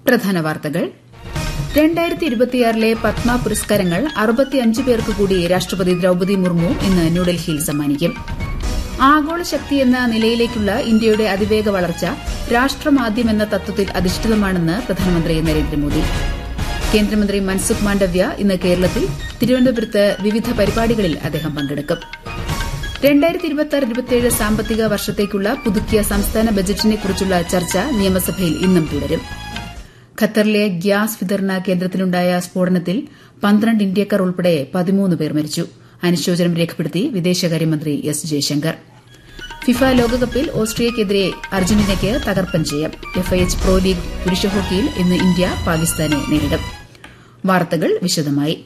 പ്രധാന വാർത്തകൾ രണ്ടായിരത്തി ഇരുപത്തിയാറിലെ പത്മ പുരസ്കാരങ്ങൾ അറുപത്തിയഞ്ച് പേർക്ക് കൂടി രാഷ്ട്രപതി ദ്രൌപദി മുർമു ഇന്ന് ന്യൂഡൽഹിയിൽ സമ്മാനിക്കും ആഗോള ശക്തി എന്ന നിലയിലേക്കുള്ള ഇന്ത്യയുടെ അതിവേഗ വളർച്ച രാഷ്ട്രമാദ്യം എന്ന തത്വത്തിൽ അധിഷ്ഠിതമാണെന്ന് പ്രധാനമന്ത്രി നരേന്ദ്രമോദി കേന്ദ്രമന്ത്രി മൻസുഖ് മാണ്ഡവ്യ ഇന്ന് കേരളത്തിൽ തിരുവനന്തപുരത്ത് വിവിധ പരിപാടികളിൽ അദ്ദേഹം പങ്കെടുക്കും രണ്ടായിരത്തി ഇരുപത്തിയാറ് ഇരുപത്തിയേഴ് സാമ്പത്തിക വർഷത്തേക്കുള്ള പുതുക്കിയ സംസ്ഥാന ബജറ്റിനെക്കുറിച്ചുള്ള ചർച്ച നിയമസഭയിൽ ഇന്നും തുടരും ഖത്തറിലെ ഗ്യാസ് വിതരണ കേന്ദ്രത്തിലുണ്ടായ സ്ഫോടനത്തിൽ പന്ത്രണ്ട് ഇന്ത്യക്കാർ ഉൾപ്പെടെ പതിമൂന്ന് പേർ മരിച്ചു അനുശോചനം രേഖപ്പെടുത്തി വിദേശകാര്യമന്ത്രി എസ് ജയശങ്കർ ഫിഫ ലോകകപ്പിൽ ഓസ്ട്രിയയ്ക്കെതിരെ അർജന്റീനയ്ക്ക് തകർപ്പൻ ജയം എഫ്ഐഎച്ച് പ്രോ ലീഗ് പുരുഷ ഹോക്കിയിൽ ഇന്ന് ഇന്ത്യ പാകിസ്ഥാനെ നേരിടും വാർത്തകൾ വിശദമായി